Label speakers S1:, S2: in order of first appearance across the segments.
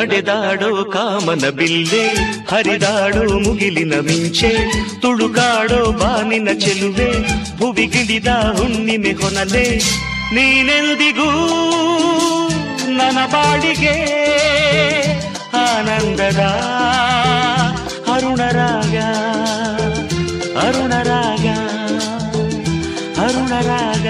S1: ನಡೆದಾಡೋ ಕಾಮನ ಬಿಲ್ಲೆ ಹರಿದಾಡೋ ಮುಗಿಲಿನ ಮಿಂಚೆ ತುಳುಕಾಡೋ ಬಾನಿನ ಚೆಲುವೆ ಭುವಿಗಿಳಿದ ಹುಣ್ಣಿಮೆ ಹೊನಲೆ ನೀನೆಂದಿಗೂ ನನ್ನ ಬಾಡಿಗೆ ಆನಂದದ ಅರುಣರಾಗ ಅರುಣರಾಗ ಅರುಣರಾಗ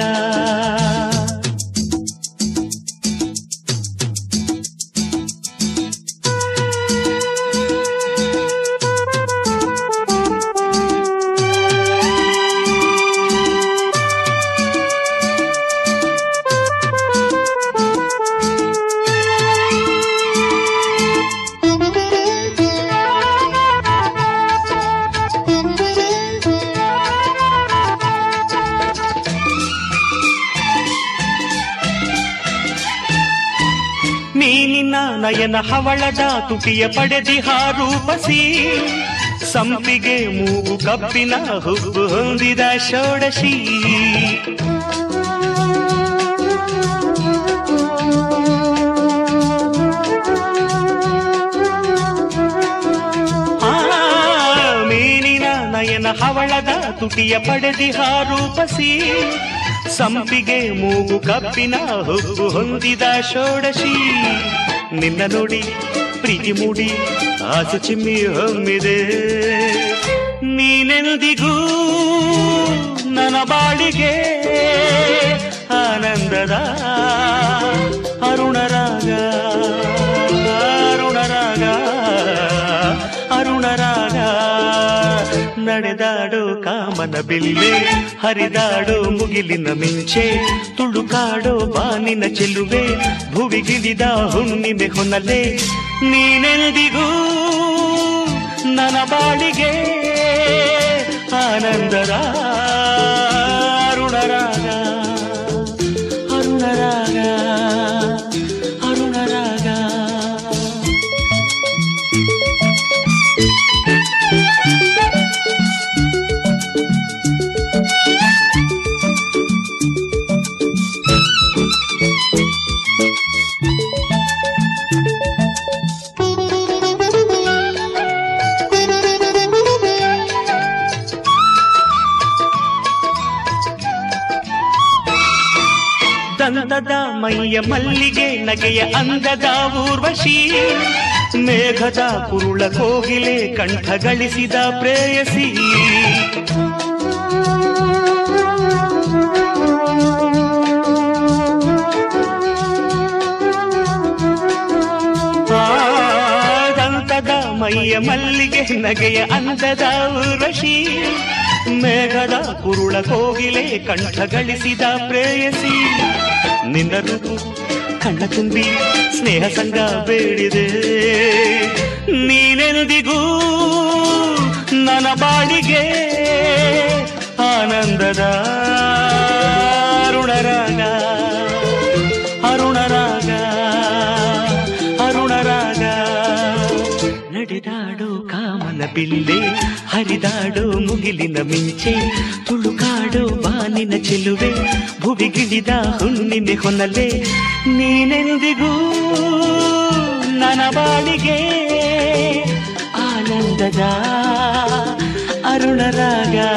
S1: ನೀನಿನ ನಯನ ಹವಳದ ತುಟಿಯ ಪಡೆದಿಹ ರೂಪಸಿ ಸಂಪಿಗೆ ಮೂಗು ಕಬ್ಬಿನ ಹುಬ್ಬು ಹೊಂದಿದ ಷೋಡಶಿ ಆ, ಮೀನಿನ ನಯನ ಹವಳದ ತುಟಿಯ ಪಡೆದಿಹ ರೂಪಸಿ ಸಂಪಿಗೆ ಮೂಗು ಕಬ್ಬಿನ ಹುಬ್ಬು ಹೊಂದಿದ ಷೋಡಶಿ ನಿನ್ನ ನೋಡಿ ಪ್ರೀತಿ ಮೂಡಿ ಆಸೆ ಚಿಮ್ಮಿ ಹೊಮ್ಮಿದೆ ನೀನೆಂದಿಗೂ ನನ್ನ ಬಾಳಿಗೆ ಆನಂದದ ಅರುಣರಾಗ ಅರುಣರಾಗ ಅರುಣರಾಗ ನಡೆದಾಡು ಕಾಮನ ಬಿಲ್ಲೆ ಹರಿದಾಡು ಮುಗಿಲಿನ ಮಿಂಚೆ ತುಳುಕಾಡು ಬಾನಿನ ಚೆಲುವೆ ಭುವಿಗಿಳಿದ ಹುಣ್ಣಿಮೆ ಹೊನಲೆ ನೀನೆಂದಿಗೂ ನನ್ನ ಬಾಳಿಗೆ ಆನಂದದ ಅರುಣರಾಗ ಅರುಣರಾಗ ಅರುಣರಾಗ ದಂತದ ಮೈಯ ಮಲ್ಲಿಗೆ ನಗೆಯ ಅಂದದ ಊರ್ವಶಿ ಮೇಘದ ಕುರುಳ ಕೋಗಿಲೆ ಕಂಠ ಗಳಿಸಿದ ಪ್ರೇಯಸಿ ಆ, ದಂತದ ಮೈಯ ಮಲ್ಲಿಗೆ ನಗೆಯ ಅಂದದ ಊರ್ವಶಿ ಮೇಘದ ಕುರುಳ ಕೋಗಿಲೆ ಕಂಠ ಗಳಿಸಿದ ಪ್ರೇಯಸಿ ನಿನ್ನ ರೂಪು ಕಣ್ಣ ತುಂಬಿ ಸ್ನೇಹ ಸಂಗ ಬೇಡಿದೆ ನೀನೆಂದಿಗೂ ನನ್ನ ಬಾಳಿಗೆ ಆನಂದದ ಅರುಣರಾಗ ಅರುಣರಾಗ ಅರುಣರಾಗ ನಡೆದಾಡೋ ಕಾಮನ ಬಿಲ್ಲೆ ಹರಿದಾಡೋ ಮುಗಿಲಿನ ಮಿಂಚೆ ತುಳುಕಾಡೋ ಬಾನಿನ ಚೆಲುವೆ ಭುವಿಗಿಳಿದ ಹುಣ್ಣಿಮೆ ಹೊನಲೆ ನೀನೆಂದಿಗೂ ನನ್ನ ಬಾಳಿಗೆ ಆನಂದದ ಅರುಣರಾಗ